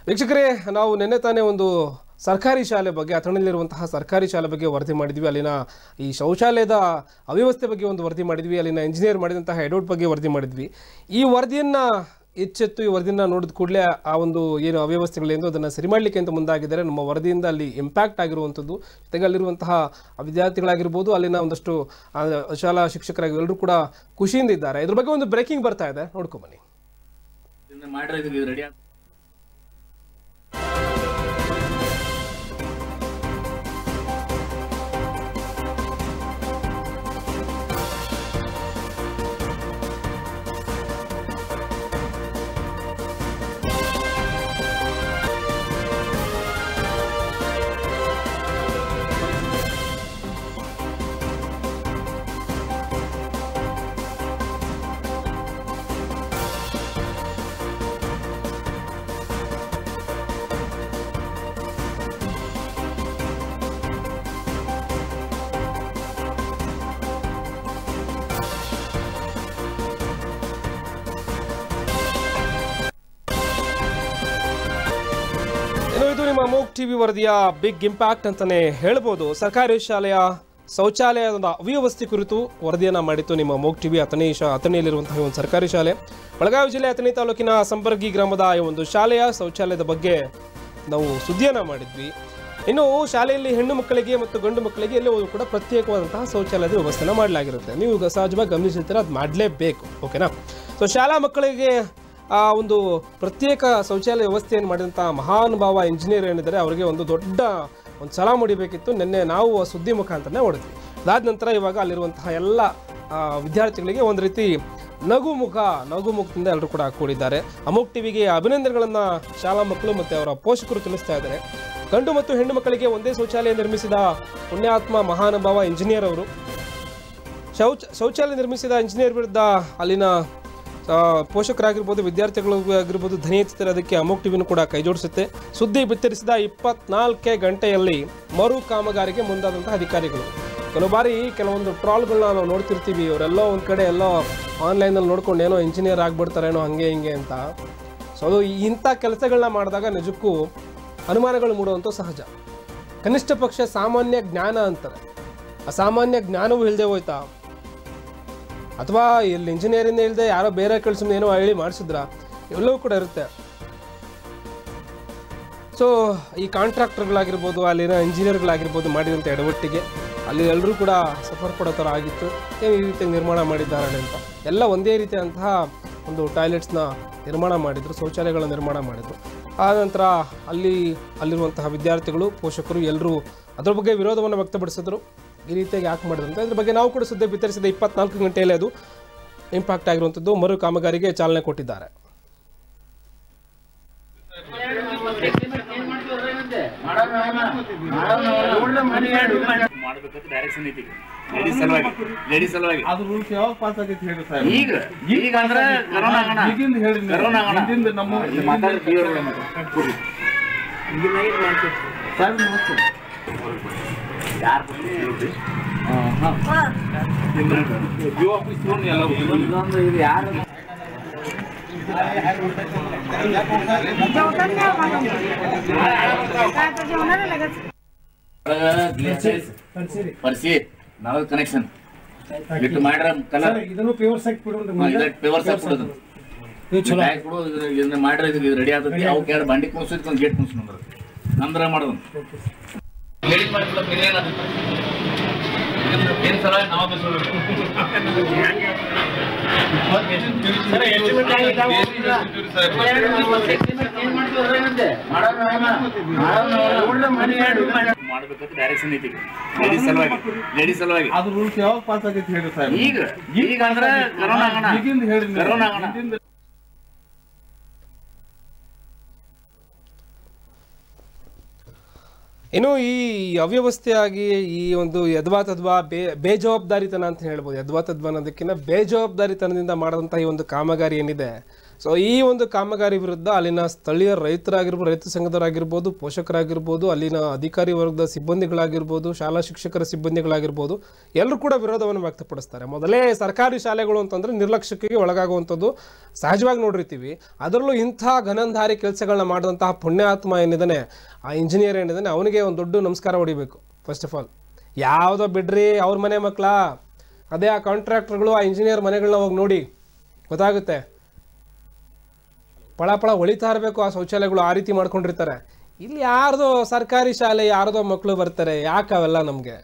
ವೀಕ್ಷಕರೇ ನಾವು ನಿನ್ನೆ ತಾನೇ ಒಂದು ಸರ್ಕಾರಿ ಶಾಲೆ ಬಗ್ಗೆ ಅಥಣಿಯಲ್ಲಿರುವಂತಹ ಸರ್ಕಾರಿ ಶಾಲೆ ಬಗ್ಗೆ ವರದಿ ಮಾಡಿದ್ವಿ ಅಲ್ಲಿನ ಈ ಶೌಚಾಲಯದ ಅವ್ಯವಸ್ಥೆ ಬಗ್ಗೆ ಒಂದು ವರದಿ ಮಾಡಿದ್ವಿ ಅಲ್ಲಿನ ಇಂಜಿನಿಯರ್ ಮಾಡಿದಂತಹ ಎಡೌಟ್ ಬಗ್ಗೆ ವರದಿ ಮಾಡಿದ್ವಿ ಈ ವರದಿಯನ್ನು ಎಚ್ಚೆತ್ತು ಈ ವರದಿನ ನೋಡಿದ ಕೂಡಲೇ ಆ ಒಂದು ಏನು ಅವ್ಯವಸ್ಥೆಗಳೇನು ಅದನ್ನು ಸರಿ ಮಾಡಲಿಕ್ಕೆ ಅಂತ ಮುಂದಾಗಿದ್ದಾರೆ ನಮ್ಮ ವರದಿಯಿಂದ ಅಲ್ಲಿ ಇಂಪ್ಯಾಕ್ಟ್ ಆಗಿರುವಂಥದ್ದು ಜೊತೆಗೆ ಅಲ್ಲಿರುವಂತಹ ವಿದ್ಯಾರ್ಥಿಗಳಾಗಿರ್ಬೋದು ಅಲ್ಲಿನ ಒಂದಷ್ಟು ಆ, ಶಾಲಾ ಶಿಕ್ಷಕರಾಗಿ ಎಲ್ಲರೂ ಕೂಡ ಖುಷಿಯಿಂದ ಇದ್ದಾರೆ ಇದ್ರ ಬಗ್ಗೆ ಒಂದು ಬ್ರೇಕಿಂಗ್ ಬರ್ತಾ ಇದೆ ನೋಡ್ಕೊಂಬನ್ನಿ ಇದನ್ನ ಮಾಡ್ರೆ ಇದು ರೆಡಿ ಇನ್ನು ಇದು ನಿಮ್ಮ ಮೂಕ್ ಟಿವಿ ವರದಿಯ ಬಿಗ್ ಇಂಪ್ಯಾಕ್ಟ್ ಅಂತಾನೆ ಹೇಳ್ಬೋದು ಸರ್ಕಾರಿ ಶಾಲೆಯ ಶೌಚಾಲಯದ ಅವ್ಯವಸ್ಥೆ ಕುರಿತು ವರದಿಯನ್ನ ಮಾಡಿತ್ತು ನಿಮ್ಮ ಮೂಕ್ ಟಿವಿ ಅಥಣಿ ಶಾ ಅಥಣಿಯಲ್ಲಿರುವಂತಹ ಒಂದು ಸರ್ಕಾರಿ ಶಾಲೆ ಬೆಳಗಾವಿ ಜಿಲ್ಲೆ ಅಥಣಿ ತಾಲೂಕಿನ ಸಂಪರ್ಗಿ ಗ್ರಾಮದ ಈ ಒಂದು ಶಾಲೆಯ ಶೌಚಾಲಯದ ಬಗ್ಗೆ ನಾವು ಸುದ್ದಿಯನ್ನ ಮಾಡಿದ್ವಿ ಇನ್ನು ಶಾಲೆಯಲ್ಲಿ ಹೆಣ್ಣು ಮಕ್ಕಳಿಗೆ ಮತ್ತು ಗಂಡು ಮಕ್ಕಳಿಗೆ ಎಲ್ಲವೂ ಕೂಡ ಪ್ರತ್ಯೇಕವಾದಂತಹ ಶೌಚಾಲಯದ ವ್ಯವಸ್ಥೆನ ಮಾಡಲಾಗಿರುತ್ತೆ ನೀವು ಈಗ ಸಹಜವಾಗಿ ಗಮನಿಸಿರ್ತೀರ ಅದು ಮಾಡಲೇಬೇಕು ಓಕೆನಾ ಸೊ ಶಾಲಾ ಮಕ್ಕಳಿಗೆ ಆ ಒಂದು ಪ್ರತ್ಯೇಕ ಶೌಚಾಲಯ ವ್ಯವಸ್ಥೆಯನ್ನು ಮಾಡಿದಂಥ ಮಹಾನುಭಾವ ಇಂಜಿನಿಯರ್ ಏನಿದ್ದಾರೆ ಅವರಿಗೆ ಒಂದು ದೊಡ್ಡ ಒಂದು ಛಲ ಮೂಡಿಬೇಕಿತ್ತು ನಿನ್ನೆ ನಾವು ಆ ಸುದ್ದಿ ಮುಖಾಂತರನೇ ಹೊಡೆದ್ವಿ ಅದಾದ ನಂತರ ಇವಾಗ ಅಲ್ಲಿರುವಂತಹ ಎಲ್ಲ ಆ, ವಿದ್ಯಾರ್ಥಿಗಳಿಗೆ ಒಂದು ರೀತಿ ನಗು ಮುಖ ನಗು ಮುಖದಿಂದ ಎಲ್ಲರೂ ಕೂಡ ಕೂಡಿದ್ದಾರೆ ಅಮೋಕ್ ಟಿವಿಗೆ ಅಭಿನಂದನೆಗಳನ್ನು ಶಾಲಾ ಮಕ್ಕಳು ಮತ್ತು ಅವರ ಪೋಷಕರು ತಿಳಿಸ್ತಾ ಇದ್ದಾರೆ ಗಂಡು ಮತ್ತು ಹೆಣ್ಣು ಮಕ್ಕಳಿಗೆ ಒಂದೇ ಶೌಚಾಲಯ ನಿರ್ಮಿಸಿದ ಪುಣ್ಯಾತ್ಮ ಮಹಾನುಭಾವ ಇಂಜಿನಿಯರ್ ಅವರು ಶೌಚ ಶೌಚಾಲಯ ನಿರ್ಮಿಸಿದ ಇಂಜಿನಿಯರ್ ವಿರುದ್ಧ ಅಲ್ಲಿನ ಆ, ಪೋಷಕರಾಗಿರ್ಬೋದು ವಿದ್ಯಾರ್ಥಿಗಳು ಆಗಿರ್ಬೋದು ಧ್ವನಿ ಎತ್ತಿದರೆ ಅದಕ್ಕೆ ಅಮೋಕ್ ಟಿವಿನೂ ಕೂಡ ಕೈ ಜೋಡಿಸುತ್ತೆ ಸುದ್ದಿ ಬಿತ್ತರಿಸಿದ ಇಪ್ಪತ್ನಾಲ್ಕೇ ಗಂಟೆಯಲ್ಲಿ ಮರು ಕಾಮಗಾರಿಗೆ ಮುಂದಾದಂತಹ ಅಧಿಕಾರಿಗಳು ಕೆಲವು ಬಾರಿ ಕೆಲವೊಂದು ಟ್ರಾಲ್ಗಳನ್ನ ನಾವು ನೋಡ್ತಿರ್ತೀವಿ ಇವರೆಲ್ಲೋ ಒಂದು ಕಡೆ ಎಲ್ಲೋ ಆನ್ಲೈನಲ್ಲಿ ನೋಡ್ಕೊಂಡು ಏನೋ ಇಂಜಿನಿಯರ್ ಆಗ್ಬಿಡ್ತಾರೇನೋ ಹಂಗೆ ಹಿಂಗೆ ಅಂತ ಸೊ ಅದು ಇಂಥ ಕೆಲಸಗಳನ್ನ ಮಾಡಿದಾಗ ನಿಜಕ್ಕೂ ಅನುಮಾನಗಳು ಮೂಡುವಂಥ ಸಹಜ ಕನಿಷ್ಠ ಪಕ್ಷ ಸಾಮಾನ್ಯ ಜ್ಞಾನ ಅಂತಾರೆ ಆ ಸಾಮಾನ್ಯ ಜ್ಞಾನವೂ ಇಲ್ಲದೆ ಹೋಯ್ತಾ ಅಥವಾ ಇಲ್ಲಿ ಇಂಜಿನಿಯರಿಂದ ಇಲ್ಲದೆ ಯಾರೋ ಬೇರೆ ಕೆಲಸ ಏನೋ ಹೇಳಿ ಮಾಡಿಸಿದ್ರ ಎಲ್ಲವೂ ಕೂಡ ಇರುತ್ತೆ ಸೊ ಈ ಕಾಂಟ್ರಾಕ್ಟರ್ಗಳಾಗಿರ್ಬೋದು ಅಲ್ಲಿನ ಇಂಜಿನಿಯರ್ಗಳಾಗಿರ್ಬೋದು ಮಾಡಿದಂಥ ಎಡವಟ್ಟಿಗೆ ಅಲ್ಲಿ ಎಲ್ಲರೂ ಕೂಡ ಸಫರ್ ಪಡೋ ಥರ ಆಗಿತ್ತು ಏನು ಈ ರೀತಿ ನಿರ್ಮಾಣ ಮಾಡಿದ್ದಾರೆ ಅಂತ ಎಲ್ಲ ಒಂದೇ ರೀತಿಯಾದಂತಹ ಒಂದು ಟಾಯ್ಲೆಟ್ಸ್ನ ನಿರ್ಮಾಣ ಮಾಡಿದರು ಶೌಚಾಲಯಗಳ ನಿರ್ಮಾಣ ಮಾಡಿದರು ಆ ನಂತರ ಅಲ್ಲಿ ಅಲ್ಲಿರುವಂತಹ ವಿದ್ಯಾರ್ಥಿಗಳು ಪೋಷಕರು ಎಲ್ಲರೂ ಅದ್ರ ಬಗ್ಗೆ ವಿರೋಧವನ್ನು ವ್ಯಕ್ತಪಡಿಸಿದ್ರು ಈ ರೀತಿಯಾಗಿ ಯಾಕೆ ಮಾಡಿದ್ರು ಅಂತ ಇದ್ರ ಬಗ್ಗೆ ನಾವು ಕೂಡ ಸುದ್ದಿ ಬಿತ್ತರಿಸಿದ ಇಪ್ಪತ್ನಾಲ್ಕು ಗಂಟೆಯಲ್ಲಿ ಅದು ಇಂಪ್ಯಾಕ್ಟ್ ಆಗಿರುವಂಥದ್ದು ಮರು ಕಾಮಗಾರಿಗೆ ಚಾಲನೆ ಕೊಟ್ಟಿದ್ದಾರೆ ಮಾಡ್ಬೇಕಂತ ಡೈರೆಕ್ಷನ್ ಐತಿ ಲೇಡೀಸ್ ಸಲುವಾಗಿ ಲೇಡೀಸ್ ಸಲುವಾಗಿ ಅದು ರೂಲ್ಸ್ ಯಾವಾಗ ಪಾಸ್ ಆಗೈತಿ ಹೇಳಿ ಸಾಹೇಬ್ ಈಗ ಈಗ ಅಂದ್ರೆ ಕರೋನಾ ಆಗಣ ಈಗಿಂದ ಹೇಳಿ ನೀವು. ಕರೋನಾ ಆಗಣ ಹಿಂದಿಂದ ನಮ್ಮ ಇಲ್ಲಿ ಮಾತಾಡಿ clear ಆಗಿ ಮಾತಾಡಿ. ಸಾಹೇಬ್ ನಮಸ್ತೆ ಯಾರ್ ಬಂದ್ರು ಹೇಳ್ರಿ. ಜಿಯೋ ಆಫೀಸ್ ನೋಡಿ ಎಲ್ಲ ಇದೊಂದು ಇದು ಯಾರು ಪರಿಸಿ ನಾವು ಕನೆಕ್ಷನ್ ಬಿಟ್ಟು ಮಾಡ್ರ ಕಲರ್ ಇದನ್ನು ಪ್ಯೂರ್ ಸೆಕ್ ಬಿಡೋದು ಪೇವರ್ ಸಾಕ್ ಕೊಡೋದು ಬ್ಯಾಗ್ ಕೊಡು ಇದು- ಇದನ್ನ ಮಾಡ್ರ ಇದು ರೆಡಿ ಆಗ್ತೈತಿ ಅವು ಎರಡು ಬಂಡಿ ಕುಣಿಸಿದ್ ಒಂದು ಗೇಟ್ ಕುಣಿಸ್ ನಮ್ದ್ರ ನಮ್ದ್ರ ಮಾಡೋದು ಲೇಡೀಸ್ ಮಾಡಿಲ್ಲ ಬೇರೆ ಏನಾದ್ರು ಏನ್ ಸಲ ನಾವು ಮಾಡ್ಬೇಕಂತ ಡೈರೆಕ್ಷನ್ ಐತಿ ಲೇಡೀಸ್ ಸಲುವಾಗಿ ಲೇಡೀಸ್ ಸಲುವಾಗಿ ಅದು ರೂಲ್ಸ್ ಯಾವಾಗ ಪಾಸ್ ಆಗೈತಿ ಹೇಳಿ ಸಾಹೇಬ್ ಈಗ ಈಗ ಅಂದ್ರೆ ಕರೋನಾ ಆಗಣ ಈಗಿಂದ ಹೇಳಿ ನೀವು. ಕರೋನಾ ಆಗಣ ಹಿಂದಿಂದ ಇನ್ನು ಈ ಅವ್ಯವಸ್ಥೆಯಾಗಿ ಈ ಒಂದು ಯದ್ವಾ ತದ್ವಾ ಬೇ ಬೇಜವಾಬ್ದಾರಿತನ ಅಂತ ಹೇಳ್ಬೋದು ಯದ್ವಾ ತದ್ವಾ ಅನ್ನೋದಕ್ಕಿಂತ ಬೇಜವಾಬ್ದಾರಿತನದಿಂದ ಮಾಡಿದಂಥ ಈ ಒಂದು ಕಾಮಗಾರಿ ಏನಿದೆ ಸೊ ಈ ಒಂದು ಕಾಮಗಾರಿ ವಿರುದ್ಧ ಅಲ್ಲಿನ ಸ್ಥಳೀಯ ರೈತರಾಗಿರ್ಬೋದು ರೈತ ಸಂಘದವರಾಗಿರ್ಬೋದು ಪೋಷಕರಾಗಿರ್ಬೋದು ಅಲ್ಲಿನ ಅಧಿಕಾರಿ ವರ್ಗದ ಸಿಬ್ಬಂದಿಗಳಾಗಿರ್ಬೋದು ಶಾಲಾ ಶಿಕ್ಷಕರ ಸಿಬ್ಬಂದಿಗಳಾಗಿರ್ಬೋದು ಎಲ್ಲರೂ ಕೂಡ ವಿರೋಧವನ್ನು ವ್ಯಕ್ತಪಡಿಸ್ತಾರೆ ಮೊದಲೇ ಸರ್ಕಾರಿ ಶಾಲೆಗಳು ಅಂತಂದರೆ ನಿರ್ಲಕ್ಷ್ಯಕ್ಕೆ ಒಳಗಾಗುವಂಥದ್ದು ಸಹಜವಾಗಿ ನೋಡಿರ್ತೀವಿ ಅದರಲ್ಲೂ ಇಂಥ ಘನಂಧಾರಿ ಕೆಲಸಗಳನ್ನ ಮಾಡಿದಂತಹ ಪುಣ್ಯಾತ್ಮ ಏನಿದ್ದಾನೆ ಆ ಇಂಜಿನಿಯರ್ ಏನಿದ್ದಾನೆ ಅವನಿಗೆ ಒಂದು ದೊಡ್ಡ ನಮಸ್ಕಾರ ಹೊಡಿಬೇಕು ಫಸ್ಟ್ ಆಫ್ ಆಲ್ ಯಾವುದೋ ಬಿಡ್ರಿ ಅವ್ರ ಮನೆ ಮಕ್ಕಳ ಅದೇ ಆ ಕಾಂಟ್ರಾಕ್ಟರ್ಗಳು ಆ ಇಂಜಿನಿಯರ್ ಮನೆಗಳನ್ನ ಹೋಗಿ ನೋಡಿ ಗೊತ್ತಾಗುತ್ತೆ ಪಳ ಪಳ ಹೊಳಿತಾ ಇರಬೇಕು ಆ ಶೌಚಾಲಯಗಳು ಆ ರೀತಿ ಮಾಡ್ಕೊಂಡಿರ್ತಾರೆ ಇಲ್ಲಿ ಯಾರ್ದೋ ಸರ್ಕಾರಿ ಶಾಲೆ ಯಾರ್ದೋ ಮಕ್ಕಳು ಬರ್ತಾರೆ ಯಾಕೆ ಅವೆಲ್ಲ ನಮಗೆ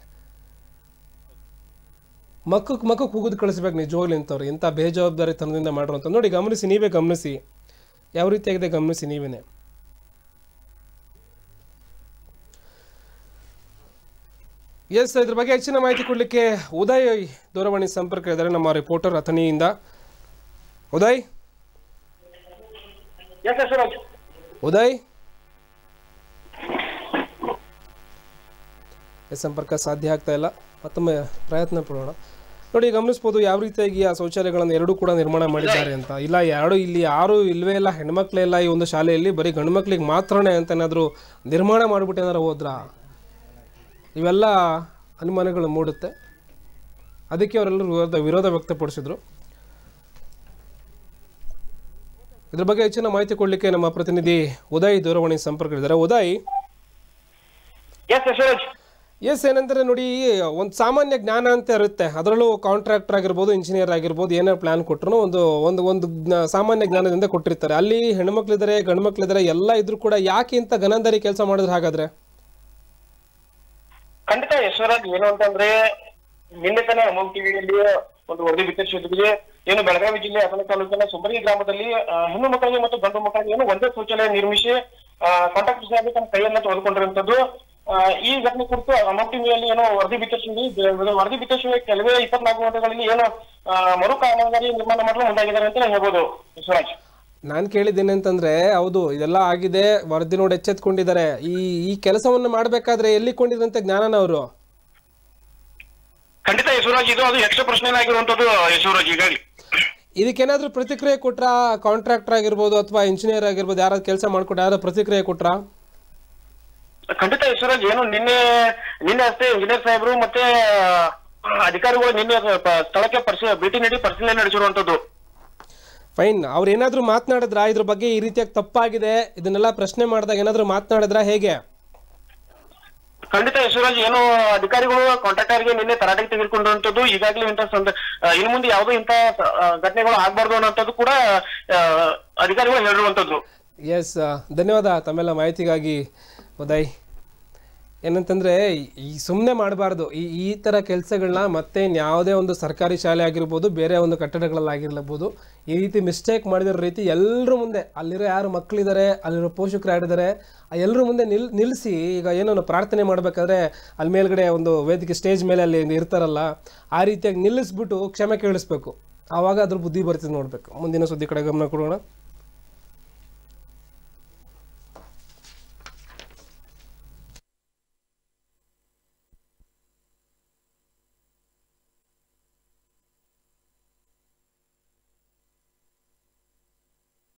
ಮಕ್ಕಕ್ಕೆ ಮಕ್ಕಕ್ಕೆ ಕೂಗುದು ಕಳಿಸ್ಬೇಕು ನಿಜವಾಗ್ಲಿ ಇಂಥವ್ರು ಇಂಥ ಬೇಜವಾಬ್ದಾರಿ ತನದಿಂದ ಮಾಡಿರುವಂಥ ನೋಡಿ ಗಮನಿಸಿ ನೀವೇ ಗಮನಿಸಿ ಯಾವ ರೀತಿಯಾಗಿದೆ ಗಮನಿಸಿ ನೀವೇನೆ ಎಸ್ ಇದ್ರ ಬಗ್ಗೆ ಹೆಚ್ಚಿನ ಮಾಹಿತಿ ಕೊಡಲಿಕ್ಕೆ ಉದಯ್ ದೂರವಾಣಿ ಸಂಪರ್ಕ ಇದ್ದಾರೆ ನಮ್ಮ ರಿಪೋರ್ಟರ್ ಅಥಣಿಯಿಂದ ಉದಯ್ ಎಸ್ ಸುರಾಜ್ ಉದಯ್ ಎಸ್ ಸಂಪರ್ಕ ಸಾಧ್ಯ ಆಗ್ತಾ ಇಲ್ಲ ಮತ್ತೊಮ್ಮೆ ಪ್ರಯತ್ನ ಪಡೋಣ ನೋಡಿ ಗಮನಿಸ್ಬೋದು ಯಾವ ರೀತಿಯಾಗಿ ಆ ಶೌಚಾಲಯಗಳನ್ನು ಎರಡೂ ಕೂಡ ನಿರ್ಮಾಣ ಮಾಡಿದ್ದಾರೆ ಅಂತ ಇಲ್ಲ ಯಾರು ಇಲ್ಲಿ ಯಾರು ಇಲ್ವೇ ಇಲ್ಲ ಹೆಣ್ಮಕ್ಳೇ ಇಲ್ಲ ಈ ಒಂದು ಶಾಲೆಯಲ್ಲಿ ಬರೀ ಗಂಡು ಮಕ್ಳಿಗೆ ಮಾತ್ರನೇ ಅಂತ ಏನಾದರೂ ನಿರ್ಮಾಣ ಮಾಡಿಬಿಟ್ಟು ಏನಾರು ಹೋದ್ರಾ ಇವೆಲ್ಲ ಅನುಮಾನಗಳು ಮೂಡುತ್ತೆ ಅದಕ್ಕೆ ಅವರೆಲ್ಲರೂ ವಿರೋಧ ವಿರೋಧ ವ್ಯಕ್ತಪಡಿಸಿದ್ರು ಇದ್ರ ಬಗ್ಗೆ ಹೆಚ್ಚಿನ ಮಾಹಿತಿ ಕೊಡಲಿಕ್ಕೆ ನಮ್ಮ ಪ್ರತಿನಿಧಿ ಉದಯ್ ದೂರವಾಣಿ ಸಂಪರ್ಕದಲ್ಲಿದ್ದಾರೆ ಉದಯ್ ಎಸ್ ಸುರಾಜ್ ಎಸ್ ಏನಂದ್ರೆ ನೋಡಿ ಒಂದು ಸಾಮಾನ್ಯ ಜ್ಞಾನ ಅಂತ ಇರುತ್ತೆ ಅದರಲ್ಲೂ ಕಾಂಟ್ರಾಕ್ಟರ್ ಆಗಿರ್ಬೋದು ಇಂಜಿನಿಯರ್ ಆಗಿರ್ಬೋದು ಏನೇ ಪ್ಲಾನ್ ಕೊಟ್ಟರು ಒಂದು ಒಂದು ಒಂದು ಜ್ಞಾ- ಸಾಮಾನ್ಯ ಜ್ಞಾನದಿಂದ ಕೊಟ್ಟಿರ್ತಾರೆ ಅಲ್ಲಿ ಹೆಣ್ಮಕ್ಳಿದ್ದಾರೆ ಗಂಡು ಮಕ್ಳಿದ್ದಾರೆ ಎಲ್ಲ ಇದ್ರು ಕೂಡ ಯಾಕೆ ಇಂಥ ಗನಂದಾರಿ ಕೆಲಸ ಮಾಡಿದ್ರೆ ಹಾಗಾದ್ರೆ ಖಂಡಿತ ಯಶವರಾಜ್ ಏನು ಅಂತಂದ್ರೆ ನಿನ್ನೆ ತಾನೇ ಅಮೋಘ್ ಟಿವಿಯಲ್ಲಿ ಒಂದು ವರದಿ ಬಿತ್ತರಿಸಿದ್ವಿ ಏನು ಬೆಳಗಾವಿ ಜಿಲ್ಲೆ ಹಸನ ತಾಲೂಕಿನ ಸುಬರಿ ಗ್ರಾಮದಲ್ಲಿ ಆ, ಹೆಣ್ಣು ಮಕ್ಕಳಿಗೆ ಮತ್ತು ಗಂಡು ಮಕ್ಕಳಿಗೆ ಏನು ಒಂದೇ ಶೌಚಾಲಯ ನಿರ್ಮಿಸಿ ಕಾಂಟ್ರಾಕ್ಟರ್ ಸಾಹೇಬ್ ತಮ್ಮ ಕೈಯನ್ನ ತೆಗೆದುಕೊಂಡಿರುವಂತದ್ದು ಆ, ಈ ಘಟನೆ ಕುರಿತು ಅಮೋಘ್ ಟಿವಿಯಲ್ಲಿ ಏನೋ ವರದಿ ಬಿತ್ತರಿಸಿದ್ವಿ ಬೆ- ವರದಿ ಬಿತ್ತರಿಸುವ ಕೆಲವೇ ಇಪ್ಪತ್ನಾಲ್ಕು ಗಂಟೆಗಳಲ್ಲಿ ಏನು ಆ, ಮರು ಕಾಮಗಾರಿ ನಿರ್ಮಾಣ ಮಾಡಲು ಮುಂದಾಗಿದ್ದಾರೆ ಅಂತ ಹೇಳ್ಬೋದು ಯಶವರಾಜ್ ನಾನು ಕೇಳಿದ್ದೇನೆ ಅಂತಂದ್ರೆ ಹೌದು ಇದೆಲ್ಲ ಆಗಿದೆ ವರದಿ ನೋಡಿ ಎಚ್ಚೆತ್ಕೊಂಡಿದ್ದಾರೆ ಈ ಈ ಕೆಲಸವನ್ನು ಮಾಡಬೇಕಾದ್ರೆ ಎಲ್ಲಿ ಕೊಂಡಿದ್ರಂತೆ ಜ್ಞಾನನ ಅವರು ಖಂಡಿತ ಯಶವರಾಜ್ ಇದು ಅದು ಯಕ್ಷ ಪ್ರಶ್ನೆ ಆಗಿರುವಂತದ್ದು ಯಶವರಾಜ್ ಈಗಾಗಲೇ ಇದಕ್ಕೇನಾದ್ರೂ ಪ್ರತಿಕ್ರಿಯೆ ಕೊಟ್ರಾ ಕಾಂಟ್ರಾಕ್ಟರ್ ಆಗಿರ್ಬೋದು ಅಥವಾ ಇಂಜಿನಿಯರ್ ಆಗಿರ್ಬೋದು ಯಾರಾದ್ರು ಕೆಲಸ ಮಾಡ್ಕೊಟ್ಟು ಯಾರು ಪ್ರತಿಕ್ರಿಯೆ ಕೊಟ್ರಾ ಖಂಡಿತ ಯಶವರಾಜ್ ಏನು ನಿನ್ನೆ ನಿನ್ನೆ ಅಷ್ಟೇ ಇಂಜಿನಿಯರ್ ಸಾಹೇಬರು ಮತ್ತೆ ಆ, ಅಧಿಕಾರಿಗಳು ನಿನ್ನೆ ಪ- ಸ್ಥಳಕ್ಕೆ ಪರಿಶೀಲ ಭೇಟಿ ನೀಡಿ ಪರಿಶೀಲನೆ ನಡೆಸಿರುವಂತದ್ದು ಫೈನ್ ಅವ್ರು ಏನಾದರೂ ಮಾತನಾಡಿದ್ರಾ ಇದ್ರ ಬಗ್ಗೆ ಈ ರೀತಿಯಾಗಿ ತಪ್ಪಾಗಿದೆ ಇದನ್ನೆಲ್ಲ ಪ್ರಶ್ನೆ ಮಾಡಿದಾಗ ಏನಾದರೂ ಮಾತನಾಡಿದ್ರಾ ಹೇಗೆ ಖಂಡಿತ ಯಶವರಾಜ್ ಏನು ಅಧಿಕಾರಿಗಳು ಕಾಂಟ್ರಾಕ್ಟರ್ಗೆ ನಿನ್ನೆ ತರಾಟೆಗೆ ತೆಗೆದುಕೊಂಡಂತದ್ದು ಈಗಾಗಲೇ ಇಂಥ ಸಂದ ಆ, ಇನ್ನು ಮುಂದೆ ಯಾವುದೋ ಇಂಥ ಆ, ಘಟನೆಗಳು ಆಗ್ಬಾರ್ದು ಅನ್ನೋಂಥದ್ದು ಕೂಡ ಆ, ಅಧಿಕಾರಿಗಳು ಹೇಳಿರುವಂತದ್ದು ಎಸ್ ಧನ್ಯವಾದ ತಮ್ಮೆಲ್ಲ ಮಾಹಿತಿಗಾಗಿ ಉದಯ್ ಏನಂತಂದರೆ ಈ ಸುಮ್ಮನೆ ಮಾಡಬಾರ್ದು ಈ ಈ ಥರ ಕೆಲಸಗಳನ್ನ ಮತ್ತೆ ಯಾವುದೇ ಒಂದು ಸರ್ಕಾರಿ ಶಾಲೆ ಆಗಿರ್ಬೋದು ಬೇರೆ ಒಂದು ಕಟ್ಟಡಗಳಲ್ಲಾಗಿರ್ಬೋದು ಈ ರೀತಿ ಮಿಸ್ಟೇಕ್ ಮಾಡಿದಿರೋ ರೀತಿ ಎಲ್ಲರ ಮುಂದೆ ಅಲ್ಲಿರೋ ಯಾರು ಮಕ್ಕಳಿದ್ದಾರೆ ಅಲ್ಲಿರೋ ಪೋಷಕರು ಯಾರಿದ್ದಾರೆ ಆ ಎಲ್ಲರ ಮುಂದೆ ನಿಲ್ ನಿಲ್ಲಿಸಿ ಈಗ ಏನೋ ಪ್ರಾರ್ಥನೆ ಮಾಡಬೇಕಾದ್ರೆ ಅಲ್ಲಿ ಮೇಲ್ಗಡೆ ಒಂದು ವೇದಿಕೆ ಸ್ಟೇಜ್ ಮೇಲೆ ಅಲ್ಲಿ ಇರ್ತಾರಲ್ಲ ಆ ರೀತಿಯಾಗಿ ನಿಲ್ಲಿಸ್ಬಿಟ್ಟು ಕ್ಷಮೆ ಕೇಳಿಸ್ಬೇಕು ಆವಾಗ ಅದ್ರ ಬುದ್ಧಿ ಬರ್ತಿದೆ ನೋಡಬೇಕು ಮುಂದಿನ ಸುದ್ದಿ ಕಡೆ ಗಮನ ಕೊಡೋಣ